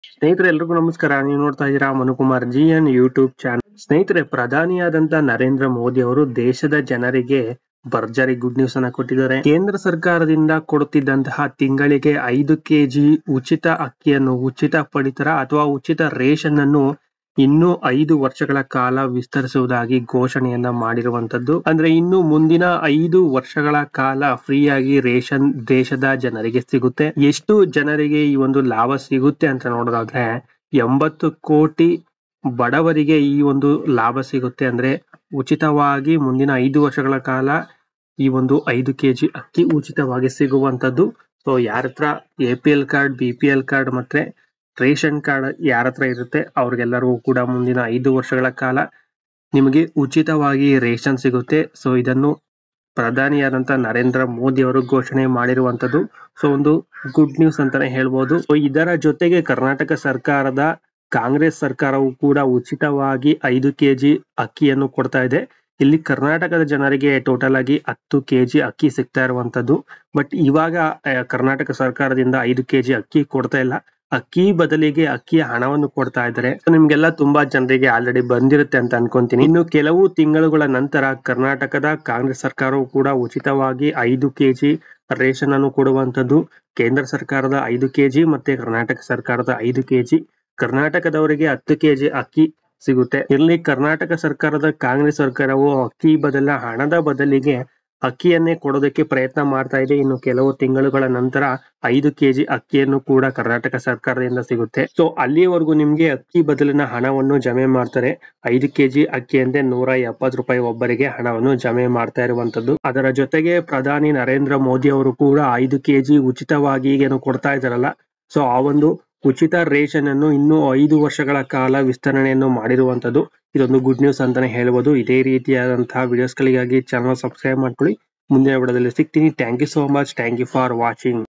ಸ್ನೇಹಿತರೆ ಎಲ್ರಿಗೂ ನಮಸ್ಕಾರ ನೀವು ನೋಡ್ತಾ ಇದ್ದೀರಾ Manukumar G N YouTube channel ಸ್ನೇಹಿತರೆ ಪ್ರಧಾನಿಯಾದಂತ ನರೇಂದ್ರ ಮೋದಿ ಅವರು ದೇಶದ ಜನರಿಗೆ ಭರ್ಜರಿ ಗುಡ್ ನ್ಯೂಸ್ ಅನ್ನ ಕೊಟ್ಟಿದ್ದಾರೆ ಕೇಂದ್ರ ಸರ್ಕಾರದಿಂದ ಕೊಡುತ್ತಿದ್ದಂತಹ ತಿಂಗಳಿಗೆ ಐದು ಕೆಜಿ ಉಚಿತ ಅಕ್ಕಿಯನ್ನು ಉಚಿತ ಪಡಿತರ ಅಥವಾ ಉಚಿತ ರೇಷನ್ ಅನ್ನು ಇನ್ನು ಐದು ವರ್ಷಗಳ ಕಾಲ ವಿಸ್ತರಿಸುವುದಾಗಿ ಘೋಷಣೆಯನ್ನ ಮಾಡಿರುವಂತದ್ದು ಅಂದ್ರೆ ಇನ್ನು ಮುಂದಿನ ಐದು ವರ್ಷಗಳ ಕಾಲ ಫ್ರೀಯಾಗಿ ರೇಷನ್ ದೇಶದ ಜನರಿಗೆ ಸಿಗುತ್ತೆ ಎಷ್ಟು ಜನರಿಗೆ ಈ ಒಂದು ಲಾಭ ಸಿಗುತ್ತೆ ಅಂತ ನೋಡೋದಾದ್ರೆ ಎಂಬತ್ತು ಕೋಟಿ ಬಡವರಿಗೆ ಈ ಒಂದು ಲಾಭ ಸಿಗುತ್ತೆ ಅಂದ್ರೆ ಉಚಿತವಾಗಿ ಮುಂದಿನ ಐದು ವರ್ಷಗಳ ಕಾಲ ಈ ಒಂದು ಐದು ಕೆಜಿ ಅಕ್ಕಿ ಉಚಿತವಾಗಿ ಸಿಗುವಂತದ್ದು ಸೊ ಯಾರ ಹತ್ರ A P L card B P L card ಮತ್ತೆ ರೇಷನ್ ಕಾರ್ಡ್ ಯಾರ ಹತ್ರ ಇರುತ್ತೆ ಅವ್ರಿಗೆಲ್ಲರಿಗೂ ಕೂಡ ಮುಂದಿನ ಐದು ವರ್ಷಗಳ ಕಾಲ ನಿಮಗೆ ಉಚಿತವಾಗಿ ರೇಷನ್ ಸಿಗುತ್ತೆ ಸೊ ಇದನ್ನು ಪ್ರಧಾನಿಯಾದಂತ ನರೇಂದ್ರ ಮೋದಿ ಅವರು ಘೋಷಣೆ ಮಾಡಿರುವಂತದ್ದು ಸೊ ಒಂದು ಗುಡ್ ನ್ಯೂಸ್ ಅಂತಾನೆ ಹೇಳ್ಬೋದು ಸೊ ಇದರ ಜೊತೆಗೆ ಕರ್ನಾಟಕ ಸರ್ಕಾರದ ಕಾಂಗ್ರೆಸ್ ಸರ್ಕಾರವು ಕೂಡ ಉಚಿತವಾಗಿ ಐದು ಕೆಜಿ ಅಕ್ಕಿಯನ್ನು ಕೊಡ್ತಾ ಇದೆ ಇಲ್ಲಿ ಕರ್ನಾಟಕದ ಜನರಿಗೆ ಟೋಟಲ್ ಆಗಿ ಹತ್ತು ಕೆಜಿ ಅಕ್ಕಿ ಸಿಗ್ತಾ ಇರುವಂತದ್ದು ಬಟ್ ಇವಾಗ ಆ, ಕರ್ನಾಟಕ ಸರ್ಕಾರದಿಂದ ಐದು ಕೆಜಿ ಅಕ್ಕಿ ಕೊಡ್ತಾ ಇಲ್ಲ ಅಕ್ಕಿ ಬದಲಿಗೆ ಅಕ್ಕಿಯ ಹಣವನ್ನು ಕೊಡ್ತಾ ಇದ್ದಾರೆ So, ನಿಮ್ಗೆಲ್ಲ ತುಂಬಾ ಜನರಿಗೆ ಆಲ್ರೆಡಿ ಬಂದಿರುತ್ತೆ ಅಂತ ಅನ್ಕೊಂತೀನಿ ಇನ್ನು ಕೆಲವು ತಿಂಗಳುಗಳ ನಂತರ ಕರ್ನಾಟಕದ ಕಾಂಗ್ರೆಸ್ ಸರ್ಕಾರವು ಕೂಡ ಉಚಿತವಾಗಿ ಐದು ಕೆಜಿ ರೇಷನ್ ಅನ್ನು ಕೊಡುವಂತದ್ದು ಕೇಂದ್ರ ಸರ್ಕಾರದ ಐದು ಕೆಜಿ ಮತ್ತೆ ಕರ್ನಾಟಕ ಸರ್ಕಾರದ ಐದು ಕೆಜಿ ಕರ್ನಾಟಕದವರಿಗೆ ಹತ್ತು ಕೆಜಿ ಅಕ್ಕಿ ಸಿಗುತ್ತೆ ಇಲ್ಲಿ ಕರ್ನಾಟಕ ಸರ್ಕಾರದ ಕಾಂಗ್ರೆಸ್ ಸರ್ಕಾರವು ಅಕ್ಕಿ ಬದಲ ಹಣದ ಬದಲಿಗೆ ಅಕ್ಕಿಯನ್ನೇ ಕೊಡೋದಕ್ಕೆ ಪ್ರಯತ್ನ ಮಾಡ್ತಾ ಇದೆ ಇನ್ನು ಕೆಲವು ತಿಂಗಳುಗಳ ನಂತರ ಐದು ಕೆಜಿ ಅಕ್ಕಿಯನ್ನು ಕೂಡ ಕರ್ನಾಟಕ ಸರ್ಕಾರದಿಂದ ಸಿಗುತ್ತೆ ಸೊ ಅಲ್ಲಿಯವರೆಗೂ ನಿಮ್ಗೆ ಅಕ್ಕಿ ಬದಲಿನ ಹಣವನ್ನು ಜಮೆ ಮಾಡ್ತಾರೆ ಐದು ಕೆಜಿ ಅಕ್ಕಿ ಅಂದ್ರೆ ನೂರ ಎಪ್ಪತ್ತು ರೂಪಾಯಿ ಒಬ್ಬರಿಗೆ ಹಣವನ್ನು ಜಮೆ ಮಾಡ್ತಾ ಇರುವಂತದ್ದು ಅದರ ಜೊತೆಗೆ ಪ್ರಧಾನಿ ನರೇಂದ್ರ ಮೋದಿ ಅವರು ಕೂಡ ಐದು ಕೆಜಿ ಉಚಿತವಾಗಿ ಏನು ಕೊಡ್ತಾ ಇದಾರಲ್ಲ ಸೊ ಆ ಒಂದು ಉಚಿತ ರೇಷನ್ ಅನ್ನು ಇನ್ನೂ ಐದು ವರ್ಷಗಳ ಕಾಲ ವಿಸ್ತರಣೆಯನ್ನು ಮಾಡಿರುವಂತದ್ದು ಇದೊಂದು ಗುಡ್ ನ್ಯೂಸ್ ಅಂತಾನೆ ಹೇಳ್ಬೋದು ಇದೇ ರೀತಿಯಾದಂತಹ ವಿಡಿಯೋಸ್ಗಳಿಗಾಗಿ ಚಾನಲ್ ಸಬ್ಸ್ಕ್ರೈಬ್ ಮಾಡ್ಕೊಳ್ಳಿ ಮುಂದಿನ ವಿಡಿಯೋದಲ್ಲಿ ಸಿಗ್ತೀನಿ thank you so much thank you for watching